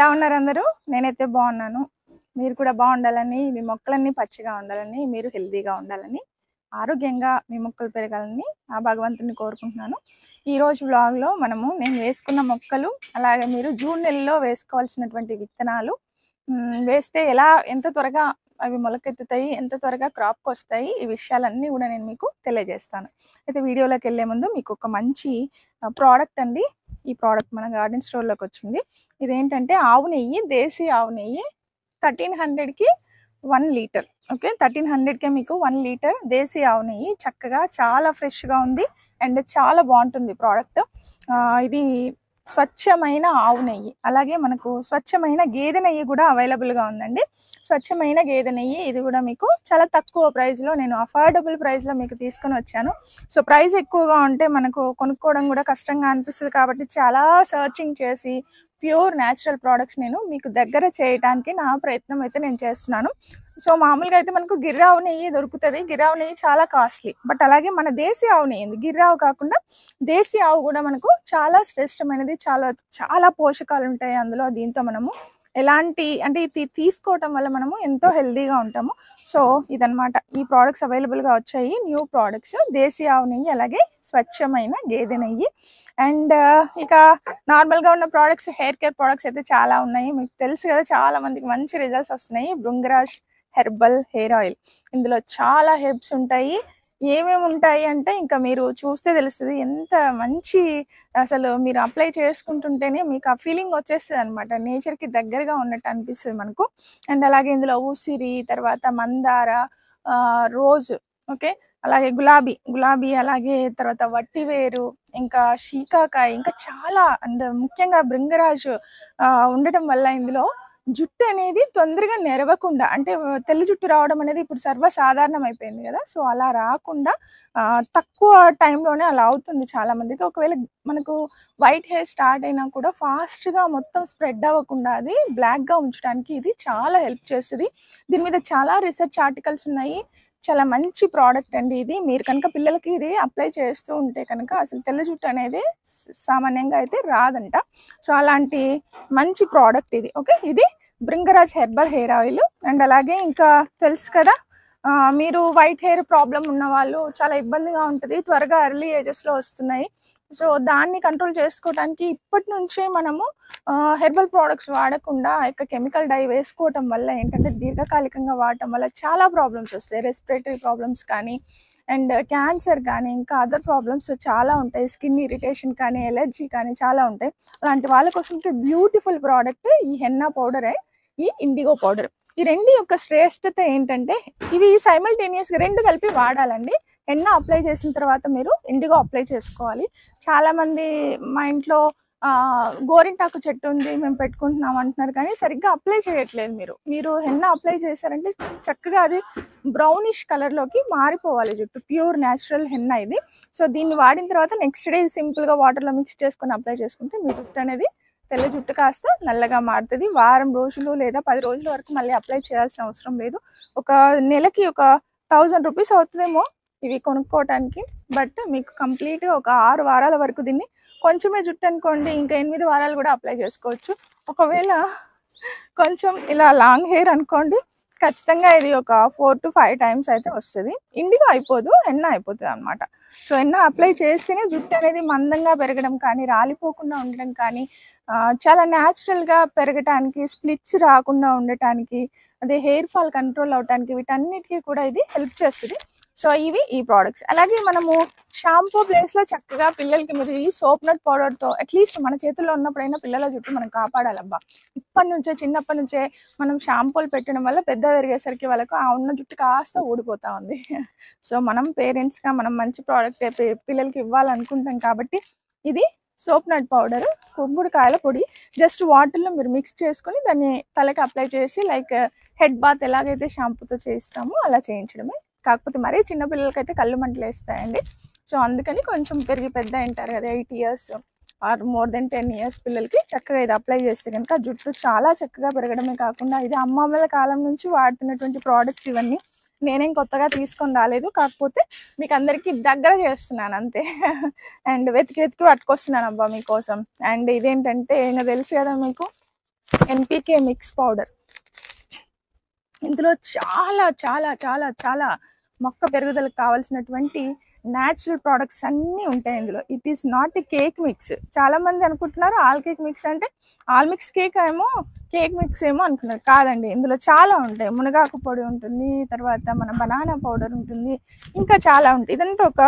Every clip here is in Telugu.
ఎలా ఉన్నారు అందరూ నేనైతే బాగున్నాను మీరు కూడా బాగుండాలని మీ మొక్కలన్నీ పచ్చిగా ఉండాలని మీరు హెల్తీగా ఉండాలని ఆరోగ్యంగా మీ మొక్కలు పెరగాలని ఆ భగవంతుని కోరుకుంటున్నాను ఈ రోజు వ్లాగ్లో మనము నేను వేసుకున్న మొక్కలు అలాగే మీరు జూన్ నెలలో వేసుకోవాల్సినటువంటి విత్తనాలు మ్, వేస్తే ఎలా ఎంత త్వరగా అవి మొలకెత్తుతాయి ఎంత త్వరగా క్రాప్కి వస్తాయి ఈ విషయాలన్నీ కూడా నేను మీకు తెలియజేస్తాను అయితే వీడియోలోకి వెళ్ళే ముందు మీకు ఒక మంచి ప్రోడక్ట్ అండి ఈ ప్రోడక్ట్ మన గార్డెన్ స్టోర్లోకి వచ్చింది ఇదేంటంటే ఆవు నెయ్యి దేశీ ఆవు నెయ్యి థర్టీన్ హండ్రెడ్కి వన్ లీటర్ ఓకే థర్టీన్ హండ్రెడ్కే మీకు వన్ లీటర్ దేశీ ఆవు నెయ్యి చక్కగా చాలా ఫ్రెష్గా ఉంది అండ్ చాలా బాగుంటుంది ప్రోడక్ట్ ఇది స్వచ్ఛమైన ఆవు నెయ్యి అలాగే మనకు స్వచ్ఛమైన గేదె నెయ్యి కూడా అవైలబుల్గా ఉందండి స్వచ్ఛమైన గేదె నెయ్యి ఇది కూడా మీకు చాలా తక్కువ ప్రైస్లో నేను అఫోర్డబుల్ ప్రైస్లో మీకు తీసుకొని వచ్చాను సో ప్రైస్ ఎక్కువగా ఉంటే మనకు కొనుక్కోవడం కూడా కష్టంగా అనిపిస్తుంది కాబట్టి చాలా సర్చింగ్ చేసి ప్యూర్ న్యాచురల్ ప్రోడక్ట్స్ నేను మీకు దగ్గర చేయడానికి నా ప్రయత్నం అయితే నేను చేస్తున్నాను సో మామూలుగా అయితే మనకు గిర్రావు నెయ్యి దొరుకుతుంది గిర్రావు నెయ్యి చాలా కాస్ట్లీ బట్ అలాగే మన దేశీ ఆవు నెయ్యి ఉంది గిర్రావు కాకుండా దేశీ ఆవు కూడా మనకు చాలా శ్రేష్టమైనది చాలా చాలా పోషకాలు ఉంటాయి అందులో దీంతో మనము ఎలాంటి అంటే ఇది తీసుకోవటం వల్ల మనము ఎంతో హెల్దీగా ఉంటాము సో ఇదనమాట ఈ ప్రోడక్ట్స్ అవైలబుల్గా వచ్చాయి న్యూ ప్రోడక్ట్స్ దేశీ ఆవు నెయ్యి అలాగే స్వచ్ఛమైన గేదె నెయ్యి అండ్ ఇక నార్మల్గా ఉన్న ప్రోడక్ట్స్ హెయిర్ కేర్ ప్రోడక్ట్స్ అయితే చాలా ఉన్నాయి మీకు తెలుసు కదా చాలా మందికి మంచి రిజల్ట్స్ వస్తున్నాయి బృంగరాజ్ హెర్బల్ హెయిర్ ఆయిల్ ఇందులో చాలా హెర్బ్స్ ఉంటాయి ఏమేమి ఉంటాయి అంటే ఇంకా మీరు చూస్తే తెలుస్తుంది ఎంత మంచి అసలు మీరు అప్లై చేసుకుంటుంటేనే మీకు ఆ ఫీలింగ్ వచ్చేస్తుంది అనమాట నేచర్కి దగ్గరగా ఉన్నట్టు అనిపిస్తుంది మనకు అండ్ అలాగే ఇందులో ఊసిరి తర్వాత మందార ఆ, రోజ్ ఓకే అలాగే గులాబీ గులాబీ అలాగే తర్వాత వట్టివేరు ఇంకా షీకాకాయ ఇంకా చాలా అండ్ ముఖ్యంగా బృంగరాజు ఆ, ఉండటం వల్ల ఇందులో జుట్టు అనేది తొందరగా నెరవకుండా అంటే తెల్ల జుట్టు రావడం అనేది ఇప్పుడు సర్వసాధారణం అయిపోయింది కదా సో అలా రాకుండా ఆ, తక్కువ టైంలోనే అలా అవుతుంది చాలా మందికి ఒకవేళ మనకు వైట్ హెయిర్ స్టార్ట్ అయినా కూడా ఫాస్ట్గా మొత్తం స్ప్రెడ్ అవ్వకుండా అది బ్లాక్గా ఉంచడానికి ఇది చాలా హెల్ప్ చేస్తుంది దీని మీద చాలా రీసెర్చ్ ఆర్టికల్స్ ఉన్నాయి చాలా మంచి ప్రోడక్ట్ అండి ఇది మీరు కనుక పిల్లలకి ఇది అప్లై చేస్తూ ఉంటే కనుక అసలు తెల్ల జుట్టు అనేది స- సామాన్యంగా అయితే రాదంట సో అలాంటి మంచి ప్రోడక్ట్ ఇది ఓకే ఇది Bhringraj herbal hair oil and అలాగే ఇంకా తెలుసు కదా ఆ, మీరు వైట్ హెయిర్ ప్రాబ్లం ఉన్న వాళ్ళు చాలా ఇబ్బందిగా ఉంటుంది త్వరగా ఎర్లీ ఏజెస్లో వస్తున్నాయి సో దాన్ని కంట్రోల్ చేసుకోవడానికి ఇప్పటి నుంచే మనము హెర్బల్ ప్రోడక్ట్స్ వాడకుండా ఇక కెమికల్ డై వేసుకోవటం వల్ల ఏంటంటే దీర్ఘకాలికంగా వాడటం వల్ల చాలా ప్రాబ్లమ్స్ వస్తాయి రెస్పిరేటరీ ప్రాబ్లమ్స్ కానీ అండ్ క్యాన్సర్ కానీ ఇంకా అదర్ ప్రాబ్లమ్స్ చాలా ఉంటాయి స్కిన్ ఇరిటేషన్ కానీ ఎలర్జీ కానీ చాలా ఉంటాయి అలాంటి వాళ్ళ కోసం బ్యూటిఫుల్ ప్రోడక్ట్ ఈ హెన్నా పౌడరే ఈ ఇండిగో పౌడర్ ఈ రెండు యొక్క శ్రేష్టత ఏంటంటే ఇవి సైమల్టేనియస్గా రెండు కలిపి వాడాలండి ఎన్న అప్లై చేసిన తర్వాత మీరు ఇండిగో అప్లై చేసుకోవాలి చాలా మంది మా ఇంట్లో ఆ, గోరింటాకు చెట్టు ఉంది మేము పెట్టుకుంటున్నాం అంటున్నారు కానీ సరిగ్గా అప్లై చేయట్లేదు మీరు మీరు హెన్న అప్లై చేశారంటే చక్కగా అది బ్రౌనిష్ కలర్లోకి మారిపోవాలి జుట్టు ప్యూర్ న్యాచురల్ హెన్న ఇది సో దీన్ని వాడిన తర్వాత నెక్స్ట్ డే సింపుల్గా వాటర్లో మిక్స్ చేసుకొని అప్లై చేసుకుంటే మీ జుట్టు అనేది తెల్ల జుట్టు కాస్త నల్లగా మారుతుంది వారం రోజులు లేదా పది రోజుల వరకు మళ్ళీ అప్లై చేయాల్సిన అవసరం లేదు ఒక నెలకి ఒక థౌజండ్ రూపీస్ అవుతుందేమో ఇవి కొనుక్కోవటానికి బట్ మీకు కంప్లీట్గా ఒక ఆరు వారాల వరకు దీన్ని కొంచెమే జుట్టు అనుకోండి ఇంకా ఎనిమిది వారాలు కూడా అప్లై చేసుకోవచ్చు ఒకవేళ కొంచెం ఇలా లాంగ్ హెయిర్ అనుకోండి ఖచ్చితంగా ఇది ఒక ఫోర్ టు ఫైవ్ టైమ్స్ అయితే వస్తుంది ఇండిగో అయిపోదు ఎన్న అయిపోతుంది అనమాట సో ఎన్న అప్లై చేస్తేనే జుట్టు అనేది మందంగా పెరగడం కానీ రాలిపోకుండా ఉండడం కానీ ఆ, చాలా న్యాచురల్గా పెరగటానికి స్ప్లిట్స్ రాకుండా ఉండటానికి అదే హెయిర్ ఫాల్ కంట్రోల్ అవటానికి వీటన్నిటికీ కూడా ఇది హెల్ప్ చేస్తుంది సో ఇవి ఈ ప్రోడక్ట్స్ అలాగే మనము షాంపూ ప్లేస్లో చక్కగా పిల్లలకి మీరు ఈ సోప్ నట్ పౌడర్తో అట్లీస్ట్ మన చేతుల్లో ఉన్నప్పుడైనా పిల్లల జుట్టు మనం కాపాడాలబ్బా ఇప్పటి నుంచే చిన్నప్పటి నుంచే మనం షాంపూలు పెట్టడం వల్ల పెద్ద పెరిగేసరికి వాళ్ళకు ఆ ఉన్న జుట్టు కాస్త ఊడిపోతా ఉంది సో మనం పేరెంట్స్గా మనం మంచి ప్రోడక్ట్ పిల్లలకి ఇవ్వాలనుకుంటాం కాబట్టి ఇది సోప్ నట్ పౌడర్ కుంకుడుకాయల పొడి జస్ట్ వాటర్లో మీరు మిక్స్ చేసుకొని దాన్ని తలకి అప్లై చేసి లైక్ హెడ్ బాత్ ఎలాగైతే షాంపూతో చేయిస్తామో అలా చేయించడమే కాకపోతే మరీ చిన్నపిల్లలకైతే కళ్ళు మంటలు వేస్తాయండి సో అందుకని కొంచెం పెరిగి పెద్ద ఉంటారు కదా eight years or more then ten years పిల్లలకి చక్కగా ఇది అప్లై చేస్తే కనుక జుట్టు చాలా చక్కగా పెరగడమే కాకుండా ఇది అమ్మమ్మల కాలం నుంచి వాడుతున్నటువంటి ప్రోడక్ట్స్ ఇవన్నీ నేనేం కొత్తగా తీసుకొని రాలేదు కాకపోతే మీకు అందరికీ దగ్గర చేస్తున్నాను అంతే అండ్ వెతికి వెతికి పట్టుకొస్తున్నాను అబ్బా మీకోసం అండ్ ఇదేంటంటే ఇంకా తెలుసు కదా మీకు ఎన్పికే మిక్స్ పౌడర్ ఇందులో చాలా చాలా చాలా చాలా మొక్క పెరుగుదలకు కావాల్సినటువంటి న్యాచురల్ ప్రోడక్ట్స్ అన్నీ ఉంటాయి ఇందులో it is not a cake mix చాలా మంది అనుకుంటున్నారు ఆల్ కేక్ మిక్స్ అంటే ఆల్ మిక్స్ కేక్ ఏమో కేక్ మిక్స్ ఏమో అనుకున్నారు కాదండి ఇందులో చాలా ఉంటాయి మునగాకు పొడి ఉంటుంది తర్వాత మన బనానా పౌడర్ ఉంటుంది ఇంకా చాలా ఉంటాయి ఇదంతా ఒక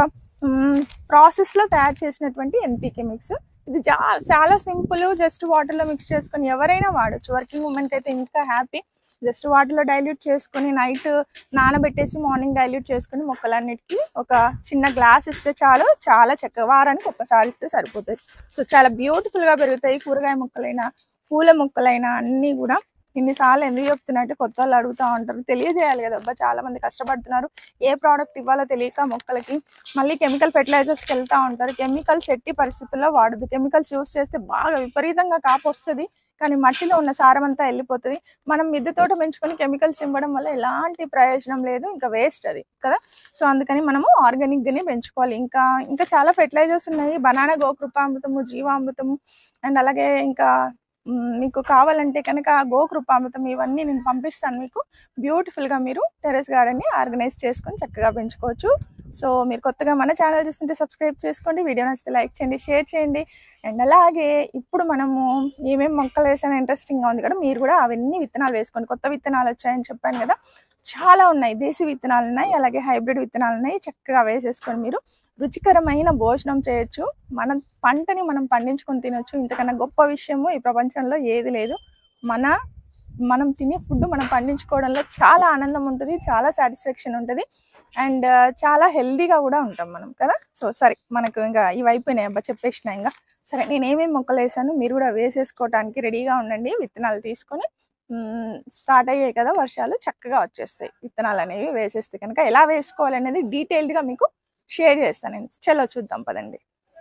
ప్రాసెస్లో తయారు చేసినటువంటి ఎన్పికే మిక్స్ ఇది చాలా చాలా సింపుల్ జస్ట్ వాటర్లో మిక్స్ చేసుకొని ఎవరైనా వాడచ్చు వర్కింగ్ ఉమెన్కి అయితే ఇంకా హ్యాపీ జస్ట్ వాటర్లో డైల్యూట్ చేసుకొని నైట్ నానబెట్టేసి మార్నింగ్ డైల్యూట్ చేసుకొని మొక్కలన్నిటికీ ఒక చిన్న గ్లాస్ ఇస్తే చాలు చాలా చక్కగా వారానికి ఒక్కసారి ఇస్తే సరిపోతుంది సో చాలా బ్యూటిఫుల్గా పెరుగుతాయి కూరగాయ మొక్కలైనా పూల మొక్కలైనా అన్నీ కూడా ఇన్నిసార్లు ఎందుకు చెప్తున్నట్టు కొత్త వాళ్ళు అడుగుతూ ఉంటారు తెలియజేయాలి కదా అబ్బా చాలా మంది కష్టపడుతున్నారు ఏ ప్రోడక్ట్ ఇవ్వాలో తెలియక మొక్కలకి మళ్ళీ కెమికల్ ఫెర్టిలైజర్స్కి వెళ్తూ ఉంటారు కెమికల్స్ ఎట్టి పరిస్థితుల్లో వాడదు కెమికల్స్ యూస్ చేస్తే బాగా విపరీతంగా కాపు వస్తుంది కానీ మట్టిలో ఉన్న సారం అంతా వెళ్ళిపోతుంది మనం మిద్దె తోట పెంచుకొని కెమికల్స్ ఇవ్వడం వల్ల ఎలాంటి ప్రయోజనం లేదు ఇంకా వేస్ట్ అది కదా సో అందుకని మనము ఆర్గానిక్ గానే పెంచుకోవాలి ఇంకా ఇంకా చాలా ఫెర్టిలైజర్స్ ఉన్నాయి బనానా గోకృపామృతము జీవామృతము అండ్ అలాగే ఇంకా మ్, మీకు కావాలంటే కనుక గోకృపామృతం ఇవన్నీ నేను పంపిస్తాను మీకు బ్యూటిఫుల్గా మీరు టెరెస్ గార్డెన్ని ఆర్గనైజ్ చేసుకొని చక్కగా పెంచుకోవచ్చు సో మీరు కొత్తగా మన ఛానల్ చూస్తుంటే సబ్స్క్రైబ్ చేసుకోండి వీడియో నచ్చితే లైక్ చేయండి షేర్ చేయండి అండ్ అలాగే ఇప్పుడు మనము ఏమేమి మొక్కలు వేసానో ఇంట్రెస్టింగ్గా ఉంది కదా మీరు కూడా అవన్నీ విత్తనాలు వేసుకోండి కొత్త విత్తనాలు వచ్చాయని చెప్పాను కదా చాలా ఉన్నాయి దేశీ విత్తనాలు ఉన్నాయి అలాగే హైబ్రిడ్ విత్తనాలు ఉన్నాయి చక్కగా వేసేసుకొని మీరు రుచికరమైన భోజనం చేయొచ్చు మన పంటని మనం పండించుకొని తినొచ్చు ఇంతకన్నా గొప్ప విషయము ఈ ప్రపంచంలో ఏది లేదు మన మనం తినే ఫుడ్ మనం పండించుకోవడంలో చాలా ఆనందం ఉంటుంది చాలా సాటిస్ఫాక్షన్ ఉంటుంది అండ్ చాలా హెల్దీగా కూడా ఉంటాం మనం కదా సో సరే మనకు ఇంకా ఇవి అయిపోయినాయి అబ్బా చెప్పేసిన ఇంకా సరే నేను ఏమేమి మొక్కలు వేసాను మీరు కూడా వేసేసుకోవడానికి రెడీగా ఉండండి విత్తనాలు తీసుకొని స్టార్ట్ అయ్యాయి కదా వర్షాలు చక్కగా వచ్చేస్తాయి విత్తనాలు అనేవి వేసేస్తే కనుక ఎలా వేసుకోవాలి అనేది డీటెయిల్డ్గా మీకు షేర్ చేస్తాను నేను చలో చూద్దాం పదండి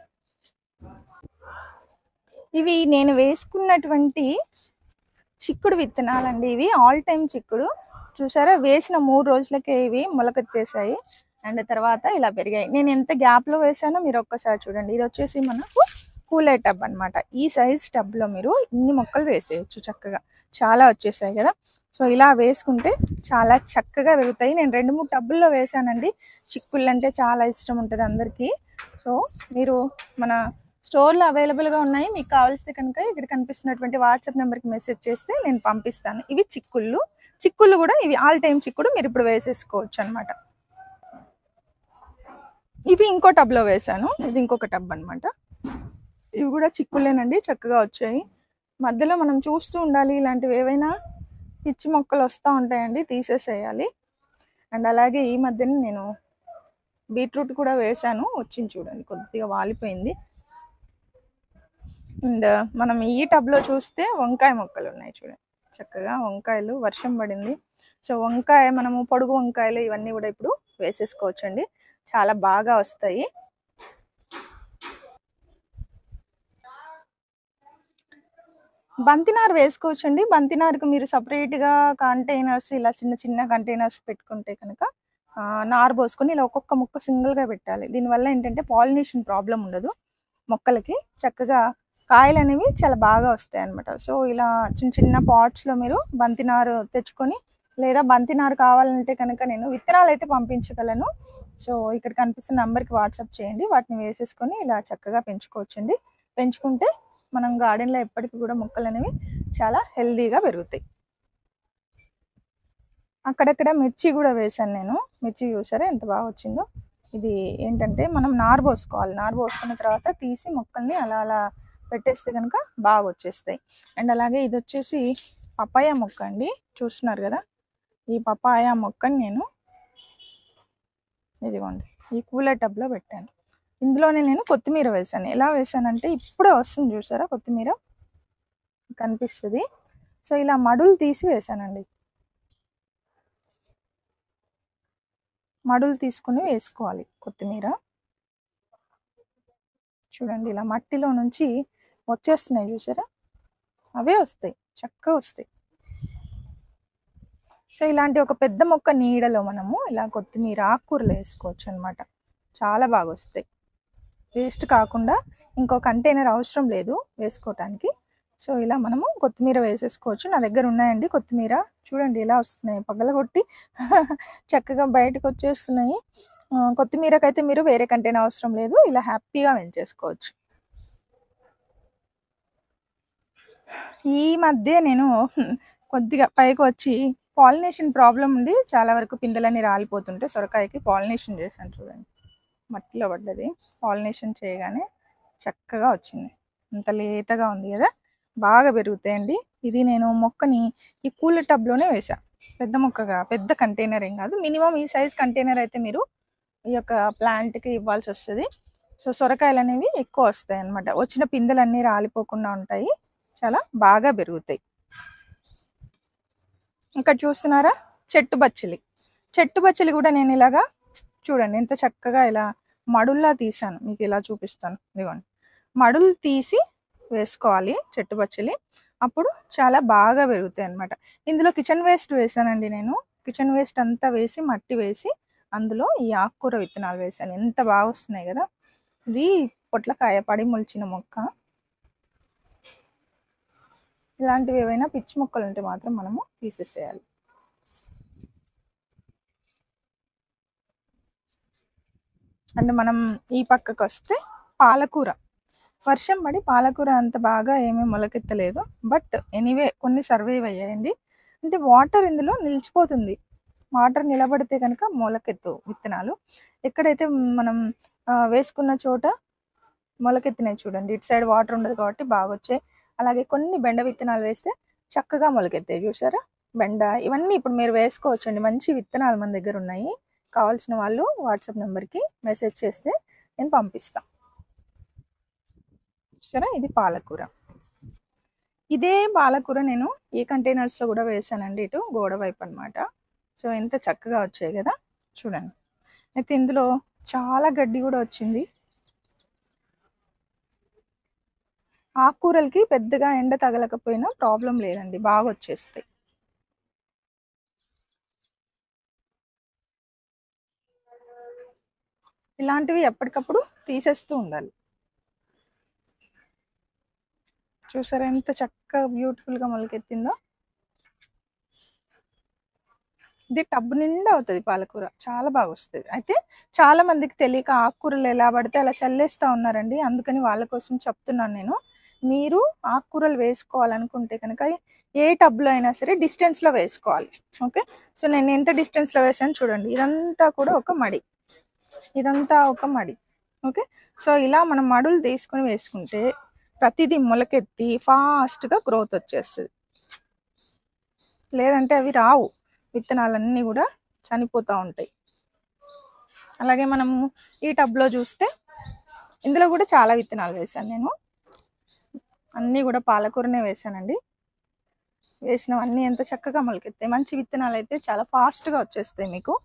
ఇవి నేను వేసుకున్నటువంటి చిక్కుడు విత్తనాలండి ఇవి ఆల్ టైమ్ చిక్కుడు చూసారా వేసిన మూడు రోజులకే ఇవి మొలకెత్తేసాయి అండ్ తర్వాత ఇలా పెరిగాయి నేను ఎంత గ్యాప్లో వేసానో మీరు ఒక్కసారి చూడండి ఇది వచ్చేసి మనకు కూలర్ టబ్ అన్నమాట ఈ సైజ్ టబ్లో మీరు ఇన్ని మొక్కలు వేసేయచ్చు చక్కగా చాలా వచ్చేసాయి కదా సో ఇలా వేసుకుంటే చాలా చక్కగా పెరుగుతాయి నేను రెండు మూడు టబ్బుల్లో వేసానండి చిక్కుళ్ళు అంటే చాలా ఇష్టం ఉంటుంది అందరికీ సో మీరు మన స్టోర్లో అవైలబుల్గా ఉన్నాయి మీకు కావాల్స్తే కనుక ఇక్కడ కనిపిస్తున్నటువంటి వాట్సాప్ నెంబర్కి మెసేజ్ చేస్తే నేను పంపిస్తాను ఇవి చిక్కుళ్ళు చిక్కుళ్ళు కూడా ఇవి ఆల్ టైమ్ చిక్కుడు మీరు ఇప్పుడు వేసేసుకోవచ్చు అనమాట ఇవి ఇంకో టబ్లో వేసాను ఇది ఇంకొక టబ్ అన్నమాట ఇవి కూడా చిక్కులేనండి చక్కగా వచ్చాయి మధ్యలో మనం చూస్తూ ఉండాలి ఇలాంటివి ఏవైనా పిచ్చి మొక్కలు వస్తూ ఉంటాయండి తీసేసేయాలి అండ్ అలాగే ఈ మధ్యన నేను బీట్రూట్ కూడా వేసాను వచ్చింది చూడండి కొద్దిగా వాలిపోయింది అండ్ మనం ఈ టబ్లో చూస్తే వంకాయ మొక్కలు ఉన్నాయి చూడండి చక్కగా వంకాయలు వర్షం పడింది సో వంకాయ మనము పొడుగు వంకాయలు ఇవన్నీ కూడా ఇప్పుడు వేసేసుకోవచ్చండి చాలా బాగా వస్తాయి బంతినారు వేసుకోవచ్చండి బంతినారుకు మీరు సపరేట్గా కంటైనర్స్ ఇలా చిన్న చిన్న కంటైనర్స్ పెట్టుకుంటే కనుక ఆ, నారు పోసుకొని ఇలా ఒక్కొక్క మొక్క సింగిల్గా పెట్టాలి దీనివల్ల ఏంటంటే పాలినేషన్ ప్రాబ్లం ఉండదు మొక్కలకి చక్కగా కాయలు అనేవి చాలా బాగా వస్తాయి అన్నమాట సో ఇలా చిన్న చిన్న పాట్స్లో మీరు బంతినారు తెచ్చుకొని లేదా బంతినారు కావాలంటే కనుక నేను విత్తనాలు అయితే పంపించగలను సో ఇక్కడ కనిపిస్తున్న నంబర్కి వాట్సాప్ చేయండి వాటిని వేసేసుకొని ఇలా చక్కగా పెంచుకోవచ్చండి పెంచుకుంటే మనం గార్డెన్లో ఎప్పటికీ కూడా మొక్కలు అనేవి చాలా హెల్దీగా పెరుగుతాయి అక్కడక్కడ మిర్చి కూడా వేశాను నేను మిర్చి చూసారా ఎంత బాగా వచ్చిందో ఇది ఏంటంటే మనం నారు పోసుకోవాలి నారు పోసుకున్న తర్వాత తీసి మొక్కల్ని అలా అలా పెట్టేస్తే కనుక బాగా వచ్చేస్తాయి అండ్ అలాగే ఇది వచ్చేసి పపాయ మొక్క అండి చూస్తున్నారు కదా ఈ పపాయ మొక్కని నేను ఇదిగోండి ఈ కూలర్ టబ్లో పెట్టాను ఇందులోనే నేను కొత్తిమీర వేసాను ఎలా వేసానంటే ఇప్పుడే వస్తుంది చూసారా కొత్తిమీర కనిపిస్తుంది సో ఇలా మడులు తీసి వేసానండి మడులు తీసుకుని వేసుకోవాలి కొత్తిమీర చూడండి ఇలా మట్టిలో నుంచి వచ్చేస్తున్నాయి చూసారా అవే వస్తాయి చక్కగా వస్తాయి సో ఇలాంటి ఒక పెద్ద మొక్క నీడలో మనము ఇలా కొత్తిమీర ఆకుకూరలు వేసుకోవచ్చు అనమాట చాలా బాగా వస్తాయి వేస్ట్ కాకుండా ఇంకో కంటైనర్ అవసరం లేదు వేసుకోవటానికి సో ఇలా మనము కొత్తిమీర వేసేసుకోవచ్చు నా దగ్గర ఉన్నాయండి కొత్తిమీర చూడండి ఇలా వస్తున్నాయి పగలగొట్టి చక్కగా బయటకు వచ్చేస్తున్నాయి ఆ, కొత్తిమీరకైతే మీరు వేరే కంటైనర్ అవసరం లేదు ఇలా హ్యాపీగా వేయించేసుకోవచ్చు ఈ మధ్య నేను కొద్దిగా పైకి వచ్చి పాలినేషన్ ప్రాబ్లం ఉండి చాలా వరకు పిందెలన్నీ రాలిపోతుంటే సొరకాయకి పాలినేషన్ చేశాను చూడండి మట్టిలో పడ్డది పాలినేషన్ చేయగానే చక్కగా వచ్చింది అంత లేతగా ఉంది కదా బాగా పెరుగుతాయండి ఇది నేను మొక్కని ఈ కూలర్ టబ్లోనే వేసా పెద్ద మొక్కగా పెద్ద కంటైనర్ ఏం కాదు మినిమం ఈ సైజ్ కంటైనర్ అయితే మీరు ఈ యొక్క ప్లాంట్కి ఇవ్వాల్సి వస్తుంది సో సొరకాయలు అనేవి ఎక్కువ వస్తాయి అన్నమాట వచ్చిన పిందెలన్నీ రాలిపోకుండా ఉంటాయి చాలా బాగా పెరుగుతాయి ఇంకా చూస్తున్నారా చెట్టు బచ్చలి చెట్టు బచ్చలి కూడా నేను ఇలాగా చూడండి ఎంత చక్కగా ఇలా మడుల్లా తీసాను మీకు ఇలా చూపిస్తాను ఇదిగోండి మడులు తీసి వేసుకోవాలి చెట్టు బచ్చలి అప్పుడు చాలా బాగా పెరుగుతాయి అన్నమాట ఇందులో కిచెన్ వేస్ట్ వేసానండి నేను కిచెన్ వేస్ట్ అంతా వేసి మట్టి వేసి అందులో ఈ ఆకుకూర విత్తనాలు వేసాను ఎంత బాగా వస్తున్నాయి కదా ఇది పొట్లకాయ పడి మొలిచిన మొక్క ఇలాంటివి ఏవైనా పిచ్చి మొక్కలు ఉంటే మాత్రం మనము తీసేసేయాలి అంటే మనం ఈ పక్కకు వస్తే పాలకూర వర్షం పడి పాలకూర అంత బాగా ఏమీ మొలకెత్తలేదు బట్ ఎనీవే కొన్ని సర్వైవ్ అయ్యాయండి అంటే వాటర్ ఇందులో నిలిచిపోతుంది వాటర్ నిలబడితే కనుక మొలకెత్తు విత్తనాలు ఎక్కడైతే మనం ఆ, వేసుకున్న చోట మొలకెత్తినాయి చూడండి ఇటు సైడ్ వాటర్ ఉండదు కాబట్టి బాగా వచ్చాయి అలాగే కొన్ని బెండ విత్తనాలు వేస్తే చక్కగా మొలకెత్తాయి చూసారా బెండ ఇవన్నీ ఇప్పుడు మీరు వేసుకోవచ్చండి మంచి విత్తనాలు మన దగ్గర ఉన్నాయి కావాల్సిన వాళ్ళు వాట్సాప్ నెంబర్కి మెసేజ్ చేస్తే నేను పంపిస్తాను చూసారా ఇది పాలకూర ఇదే పాలకూర నేను ఈ కంటైనర్స్లో కూడా వేసానండి ఇటు గోడ వైపు అనమాట సో ఎంత చక్కగా వచ్చాయి కదా చూడండి అయితే ఇందులో చాలా గడ్డి కూడా వచ్చింది ఆకుకూరలకి పెద్దగా ఎండ తగలకపోయినా ప్రాబ్లం లేదండి బాగా వచ్చేస్తాయి ఇలాంటివి ఎప్పటికప్పుడు తీసేస్తూ ఉండాలి చూసారా ఎంత చక్కగా బ్యూటిఫుల్గా మొలకెత్తిందో ఇది టబ్ నిండా అవుతుంది పాలకూర చాలా బాగా వస్తుంది అయితే చాలా మందికి తెలియక ఆకుకూరలు ఎలా పడితే అలా చల్లేస్తూ ఉన్నారండి అందుకని వాళ్ళ కోసం చెప్తున్నాను నేను మీరు ఆకుకూరలు వేసుకోవాలనుకుంటే కనుక ఏ టబ్లో అయినా సరే డిస్టెన్స్లో వేసుకోవాలి ఓకే సో నేను ఎంత డిస్టెన్స్లో వేసాను చూడండి ఇదంతా కూడా ఒక మడి ఇదంతా ఒక మడి ఓకే సో ఇలా మనం మడులు తీసుకొని వేసుకుంటే ప్రతిదీ మొలకెత్తి ఫాస్ట్గా గ్రోత్ వచ్చేస్తుంది లేదంటే అవి రావు విత్తనాలన్నీ కూడా చనిపోతూ ఉంటాయి అలాగే మనము ఈ టబ్లో చూస్తే ఇందులో కూడా చాలా విత్తనాలు వేశాను నేను అన్నీ కూడా పాలకూరనే వేశానండి వేసినవన్నీ ఎంత చక్కగా మొలకెత్తాయి మంచి విత్తనాలు అయితే చాలా ఫాస్ట్గా వచ్చేస్తాయి మీకు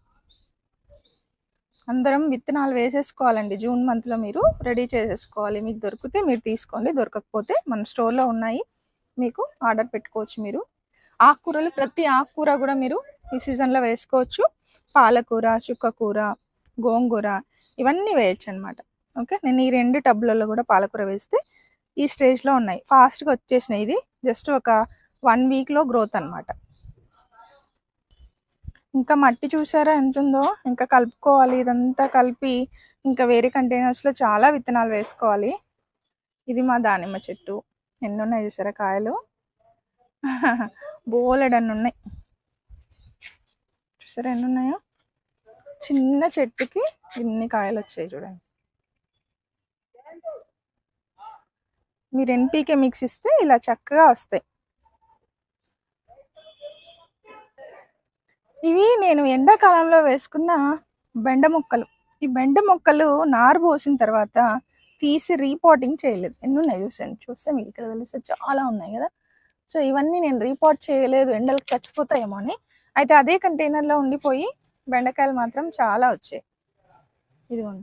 అందరం విత్తనాలు వేసేసుకోవాలండి జూన్ మంత్లో మీరు రెడీ చేసేసుకోవాలి మీకు దొరికితే మీరు తీసుకోండి దొరకకపోతే మన స్టోర్లో ఉన్నాయి మీకు ఆర్డర్ పెట్టుకోవచ్చు మీరు ఆకుకూరలు ప్రతి ఆకుకూర కూడా మీరు ఈ సీజన్లో వేసుకోవచ్చు పాలకూర చుక్కకూర గోంగూర ఇవన్నీ వేయచ్చు అనమాట ఓకే నేను ఈ రెండు టబ్లలో కూడా పాలకూర వేస్తే ఈ స్టేజ్లో ఉన్నాయి ఫాస్ట్గా వచ్చేసినాయి ఇది జస్ట్ ఒక వన్ వీక్లో గ్రోత్ అనమాట ఇంకా మట్టి చూసారా ఎంత ఉందో ఇంకా కలుపుకోవాలి ఇదంతా కలిపి ఇంకా వేరే కంటైనర్స్లో చాలా విత్తనాలు వేసుకోవాలి ఇది మా దానిమ్మ చెట్టు ఎన్ని ఉన్నాయి చూసారా కాయలు బోలెడన్ని ఉన్నాయి చూసారా ఎన్ని ఉన్నాయో చిన్న చెట్టుకి ఇన్ని కాయలు వచ్చాయి చూడండి మీరు ఎన్పీకే మిక్స్ ఇస్తే ఇలా చక్కగా వస్తాయి ఇవి నేను ఎండాకాలంలో వేసుకున్న బెండ మొక్కలు ఈ బెండ మొక్కలు నారు పోసిన తర్వాత తీసి రీపాటింగ్ చేయలేదు ఎన్ని ఉన్నాయి చూసండి చూస్తే మీకు ఇక్కడ తెలిస్తే చాలా ఉన్నాయి కదా సో ఇవన్నీ నేను రీపాట్ చేయలేదు ఎండలకు చచ్చిపోతాయేమో అని అయితే అదే కంటైనర్లో ఉండిపోయి బెండకాయలు మాత్రం చాలా వచ్చాయి ఇదిగోండి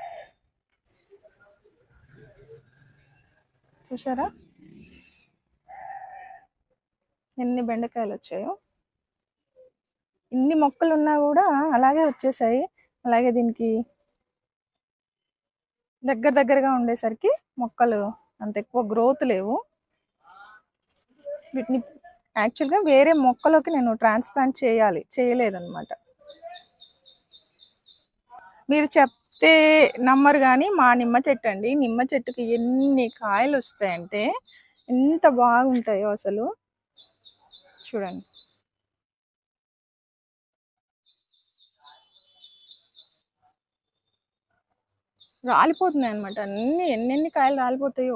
చూసారా ఎన్ని బెండకాయలు వచ్చాయో ఇన్ని మొక్కలు ఉన్నా కూడా అలాగే వచ్చేసాయి అలాగే దీనికి దగ్గర దగ్గరగా ఉండేసరికి మొక్కలు అంత ఎక్కువ గ్రోత్ లేవు వీటిని యాక్చువల్గా వేరే మొక్కలోకి నేను ట్రాన్స్ప్లాంట్ చేయాలి చేయలేదన్నమాట మీరు చెప్తే నమ్మరు కానీ మా నిమ్మ చెట్టు అండి నిమ్మ చెట్టుకి ఎన్ని కాయలు వస్తాయంటే ఎంత బాగుంటాయో అసలు చూడండి రాలిపోతున్నాయి అనమాట అన్ని ఎన్నెన్ని కాయలు రాలిపోతాయో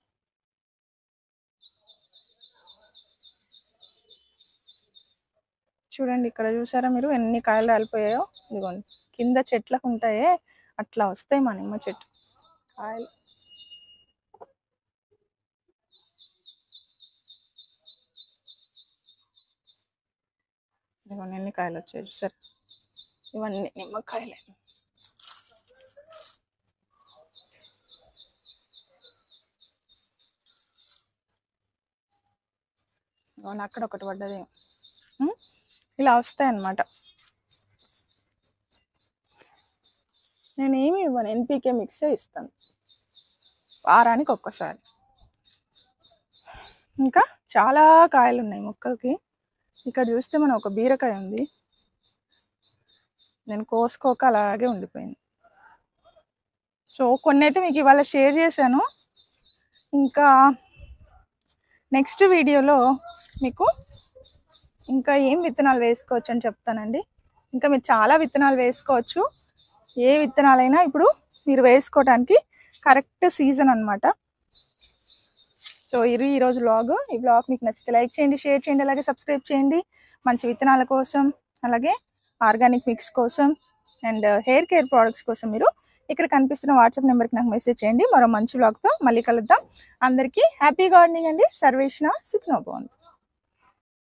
చూడండి ఇక్కడ చూసారా మీరు ఎన్ని కాయలు రాలిపోయాయో ఇదిగోండి కింద చెట్లకు ఉంటాయే అట్లా వస్తాయి మా నిమ్మ చెట్టు కాయలు ఇదిగోండి ఎన్ని కాయలు వచ్చాయి చూసారు ఇవన్నీ నిమ్మకాయలే ఇదిగోండి అక్కడ ఒకటి పడ్డది ఉం? ఇలా వస్తాయి అన్నమాట నేను ఏమి ఇవ్వను ఎన్పికే మిక్సే ఇస్తాను వారానికి ఒక్కసారి ఇంకా చాలా కాయలు ఉన్నాయి మొక్కలకి ఇక్కడ చూస్తే మనం ఒక బీరకాయ ఉంది నేను కోసుకోక అలాగే ఉండిపోయింది సో కొన్ని అయితే మీకు ఇవాళ షేర్ చేశాను ఇంకా నెక్స్ట్ వీడియోలో మీకు ఇంకా ఏం విత్తనాలు వేసుకోవచ్చు అని చెప్తానండి ఇంకా మీరు చాలా విత్తనాలు వేసుకోవచ్చు ఏ విత్తనాలైనా ఇప్పుడు మీరు వేసుకోవడానికి కరెక్ట్ సీజన్ అన్నమాట సో ఇది ఈరోజు బ్లాగ్ ఈ బ్లాగ్ మీకు నచ్చితే లైక్ చేయండి షేర్ చేయండి అలాగే సబ్స్క్రైబ్ చేయండి మంచి విత్తనాల కోసం అలాగే ఆర్గానిక్ మిక్స్ కోసం అండ్ హెయిర్ కేర్ ప్రోడక్ట్స్ కోసం మీరు ఇక్కడ కనిపిస్తున్న వాట్సాప్ నెంబర్కి నాకు మెసేజ్ చేయండి మరో మంచి బ్లాగ్తో మళ్ళీ కలుద్దాం అందరికీ హ్యాపీ గార్డెనింగ్ అండి సర్వేషణ సుఖ్నోభవంతు